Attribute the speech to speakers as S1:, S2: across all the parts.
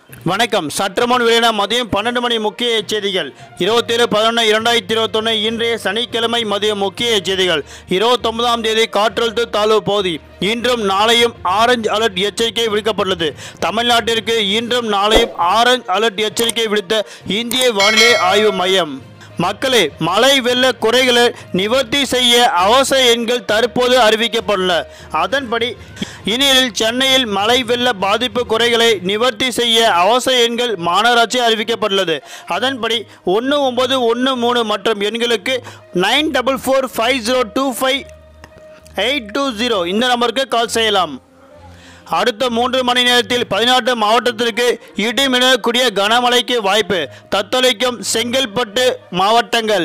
S1: வணக்கம் சற்றுமுன் வெளியின மதியம் பன்னெண்டு மணி முக்கிய செய்திகள் இருபத்தேழு பதினொன்று இரண்டாயிரத்தி இருபத்தொன்று இன்றைய சனிக்கிழமை மதியம் முக்கிய செய்திகள் இருபத்தொன்பதாம் தேதி காற்றழுத்த தாழ்வு பகுதி இன்றும் நாளையும் ஆரஞ்சு அலர்ட் எச்சரிக்கை விடுக்கப்பட்டுள்ளது தமிழ்நாட்டிற்கு இன்றும் நாளையும் ஆரஞ்சு அலர்ட் எச்சரிக்கை விடுத்த இந்திய வானிலை ஆய்வு மையம் மக்களே மழை வெள்ள குறைகளை நிவர்த்தி செய்ய அவசர எண்கள் தற்போது அறிவிக்கப்பட்டுள்ள அதன்படி இந்நிலையில் சென்னையில் மழை வெள்ள பாதிப்பு குறைகளை நிவர்த்தி செய்ய அவசர எண்கள் மாநகராட்சி அறிவிக்கப்பட்டுள்ளது அதன்படி ஒன்று ஒன்பது ஒன்று மூணு மற்றும் எண்களுக்கு nine double four five zero two five eight two zero இந்த நம்பருக்கு கால் செய்யலாம் அடுத்த மூன்று மணி நேரத்தில் பதினாட்டு மாவட்டத்திற்கு இடி மின்னக்கூடிய கனமழைக்கு வாய்ப்பு தத்தளிக்கும் செங்கல்பட்டு மாவட்டங்கள்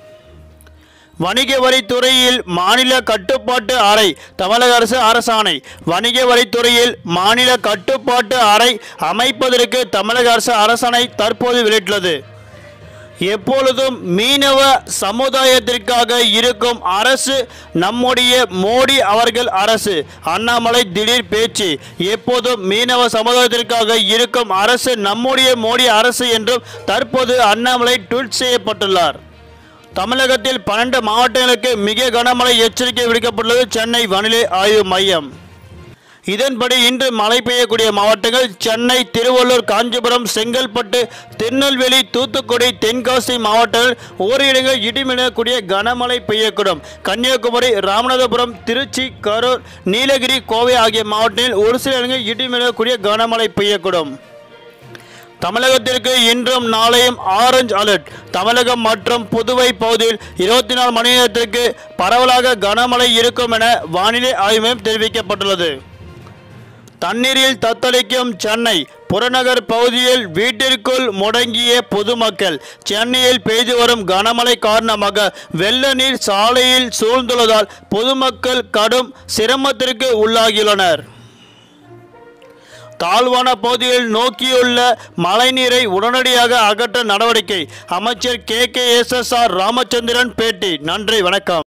S1: வணிக வரித்துறையில் மாநில கட்டுப்பாட்டு அறை தமிழக அரசு அரசாணை வணிக வரித்துறையில் மாநில கட்டுப்பாட்டு அறை அமைப்பதற்கு தமிழக அரசு அரசாணை தற்போது வெளியிட்டுள்ளது எப்பொழுதும் மீனவ சமுதாயத்திற்காக இருக்கும் அரசு நம்முடைய மோடி அவர்கள் அரசு அண்ணாமலை திடீர் பேச்சு எப்போதும் மீனவ சமுதாயத்திற்காக இருக்கும் அரசு நம்முடைய மோடி அரசு என்றும் தற்போது அண்ணாமலை ட்வீட் செய்யப்பட்டுள்ளார் தமிழகத்தில் பன்னெண்டு மாவட்டங்களுக்கு மிக கனமழை எச்சரிக்கை விடுக்கப்பட்டுள்ளது சென்னை வானிலை ஆய்வு மையம் இதன்படி இன்று மழை பெய்யக்கூடிய மாவட்டங்கள் சென்னை திருவள்ளூர் காஞ்சிபுரம் செங்கல்பட்டு திருநெல்வேலி தூத்துக்குடி தென்காசி மாவட்டங்கள் ஓரிரு இடங்கள் இடிமிடக்கூடிய கனமழை பெய்யக்கூடும் கன்னியாகுமரி ராமநாதபுரம் திருச்சி கரூர் நீலகிரி கோவை ஆகிய மாவட்டங்களில் ஒரு சில இடங்களில் இடிமிடக்கூடிய கனமழை பெய்யக்கூடும் தமிழகத்திற்கு இன்றும் நாளையும் ஆரஞ்சு அலர்ட் தமிழகம் மற்றும் புதுவை பகுதியில் இருபத்தி நாலு மணி நேரத்திற்கு பரவலாக கனமழை இருக்கும் என வானிலை ஆய்வு மையம் தெரிவிக்கப்பட்டுள்ளது தண்ணீரில் தத்தளிக்கும் சென்னை புறநகர் பகுதியில் வீட்டிற்குள் முடங்கிய பொதுமக்கள் சென்னையில் பெய்து வரும் கனமழை காரணமாக வெள்ள நீர் சாலையில் சூழ்ந்துள்ளதால் பொதுமக்கள் கடும் சிரமத்திற்கு உள்ளாகியுள்ளனர் தாழ்வான பகுதியில் நோக்கியுள்ள மழைநீரை உடனடியாக அகற்ற நடவடிக்கை அமைச்சர் K K S S R Ramachandran பேட்டி நன்றி வணக்கம்